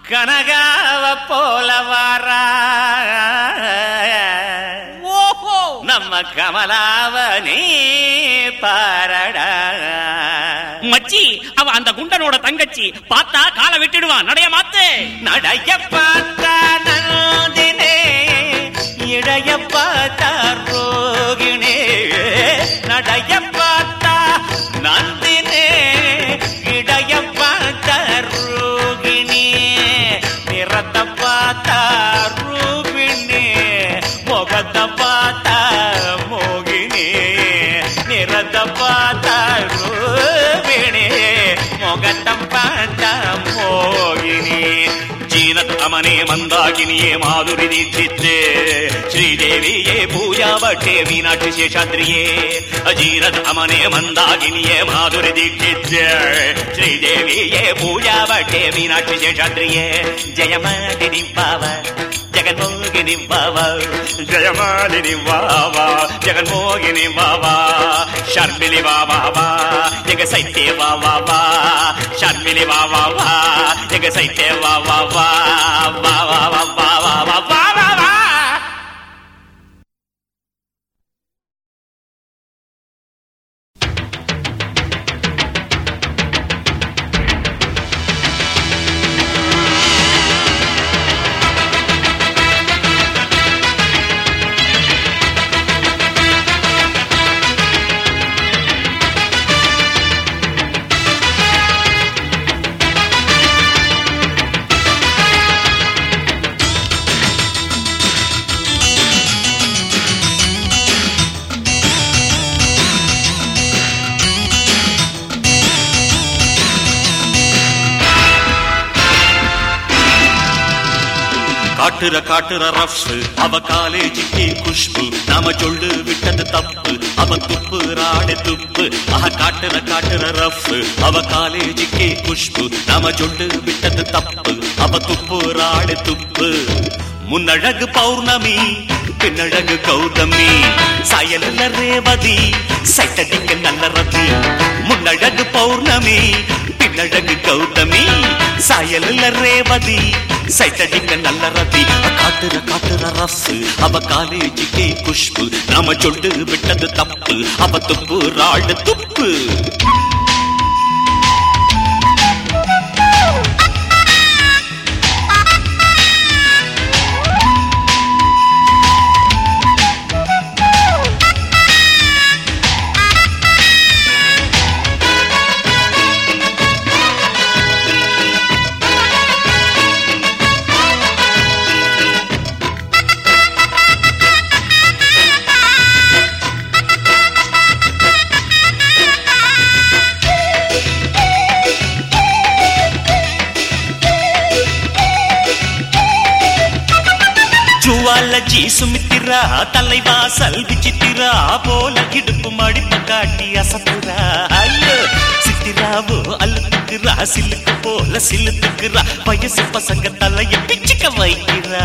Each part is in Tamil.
கனகாவ போல வாரா ஓஹோ நம்ம கமலாவ நீ பாரடா மச்சி அவ அந்த குண்டனோட தங்கச்சி பார்த்தா காலை விட்டுடுவான் நடைய மாத்து நடைய பார்த்தா நந்தினே இடைய பார்த்தா ரோகிணே நடைய பார்த்தா நந்தினே இடைய பார்த்தா ரோகிணி நிறத்தை பார்த்தா ரூபிணி முகத்தை பார்த்தா மோகினி நிறத்தை பார்த்தா ரூபிணி முகத்தை பார்த்தா மோகினி ஜீனத்தமனே மந்தாகினியே மாதுரி தீட்சித்து ஸ்ரீதேவியே பூஜாவட்டே மீனாட்சி சேஷாத்ரியே ஜீனத்தமனே மந்தாகினியே மாதுரி தீட்சித்து ஸ்ரீதேவியே பூஜாவட்டே மீனாட்சி சேஷாத்ரியே ஜெயமாலினி பாவ ஜெகன்மோகினி பாவா ஜெயமாலினி வாவா ஜெகன்மோகினி வாவா ஷர்மிலி வாவா வா எங்க சைத்தே வா வா வா ஷர்மிலி வா வா வா எங்க சைத்தே வா வா வா வா வா வா வா வா வா வா வா வா காட்டுற காட்டுற ரஃப் அவ காலேஜுக்கு குஷ்பு நாம சொல்லு விட்டது தப்பு அவ துப்பு ராடு துப்பு ஆஹ காட்டுற காட்டுற ரஃப் அவ காலேஜுக்கு குஷ்பு நாம சொல்லு விட்டது தப்பு அவ துப்பு ராடு துப்பு முன்னழகு பௌர்ணமி பின்னழகு கௌதமி சாயல்ல ரேவதி சைட்டடிக்க நல்ல ரதி முன்னழகு பௌர்ணமி பின்னழகு கௌதமி சாயல்ல ரேவதி சைட்டடிக்க நல்ல ரதி காட்டுற காட்டுற ரஃப் அவ காலேஜுக்கே குஷ்பு நாம சொல்லு விட்டது தப்பு அவ துப்பு ராடு துப்பு ஜுவாலஜி சுமித்திரா தலைவாசல் விசித்திரா போல இடுப்பு மடிப்பு காட்டி அசத்துறா ஐயோ சித்திராவோ அழுத்துக்குறா சிலுக்கு போல சிலுத்துக்குறா வயசு பசங்க தலைய பிச்சுக்க வைக்கிறா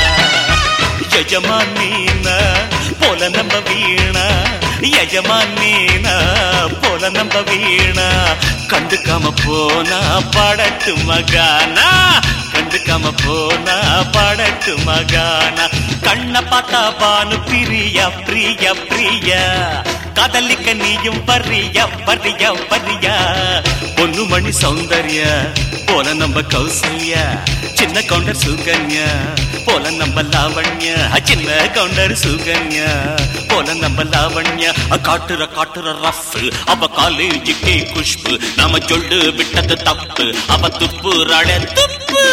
யஜமானீனா போல நம்ம வீணா யஜமானீனா போல நம்ம வீணா கண்டுக்காம போனா படட்டு மகானா கண்டுக்காம போனா படட்டு மகானா கண்ண பார்த்தா பானு பிரியா பிரியா பிரியா காதலிக்க நீயும் பரியா பரியா பரியா பொண்ணு மணி சௌந்தர்யா போல நம்ம கௌசல்யா சின்ன கவுண்டர் சுகன்யா போல நம்ம லாவண்யா சின்ன கவுண்டர் சுகன்யா போல நம்ம லாவண்யா காட்டுற காட்டுற ரஃப் அவ காலேஜுக்கே குஷ்பு நாம சொல்லு விட்டது தப்பு அவ துப்பு ரட துப்பு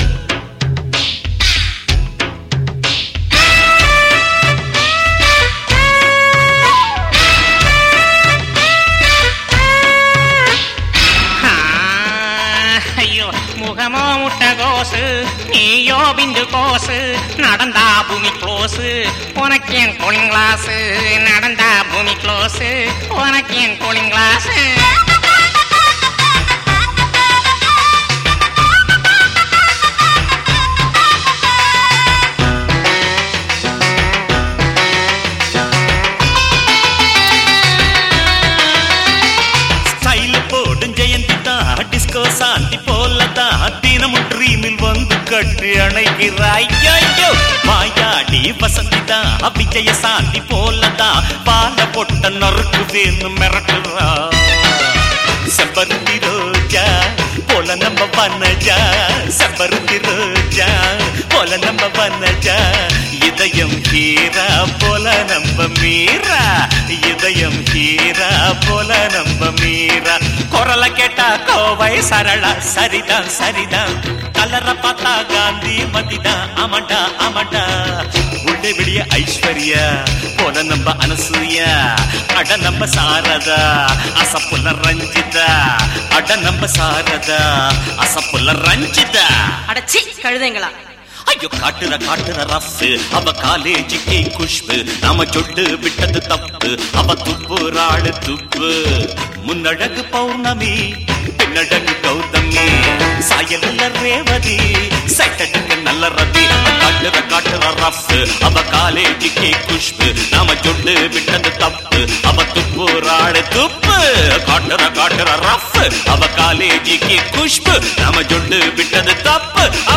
ஆ, ஐயோ முகமோ முட்டை கோசு நீயோ பிந்து கோசு நடந்தா பூமி க்ளோஸு உனக்கு என் கூலிங் கிளாஸ் நடந்தா பூமி க்ளோஸு உனக்கு என் கூலிங் கிளாஸ் ஸ்டைல் போடும் ஜெயந்தி தான் டிஸ்கோ சாந்தி போல தான் தினமும் ட்ரீமில் வந்து கட்டி அணைக்கிறாய் ஐயோ வாயாடி வசந்திதா விஜய சாந்தி போலதான் பால பொட்ட நறுக்கு வேணும் மிரட்டுறா செம்பருத்தி ரோஜா போல நம்ம வனஜா செம்பருத்தி ரோஜா போல நம்ம வனஜா இதயம் ஹீரா போல நம்ம மீரா இதயம் ஹீரா போல நம்ம மீரா குரல கேட்டா கோவை சரளா சரிதான் சரிதான் கலர பார்த்தா காந்தி மதிதான் ஆமாண்டா ஆமாண்டா உள்ளே வெளிய ஐஸ்வர்யா போல நம்ம அனசூயா அட நம்ம சாரதா அசப்புல ரஞ்சிதா அட நம்ம சாரதா அசப்புல ரஞ்சிதா அடச்சி கழுதைங்களா ஐயோ காட்டுற காட்டுற ரஃப் அவ காலேஜுக்கு குஷ்பு நாம சொட்டு விட்டது தப்பு அவ துப்புறாளு துப்பு முன்னழகு பௌர்ணமி பின்னழகு கௌதமி சாயல்ல ரேவதி சைட்டடுக்கு நல்ல ரதி காட்டுற காட்டுற ரஃப் அவ காலேஜுக்கு குஷ்பு நாம சொட்டு விட்டது தப்பு அவ துப்புறாளு துப்பு காட்டுற காட்டுற ரஃப் அவ காலேஜுக்கு குஷ்பு நாம சொட்டு விட்டது தப்பு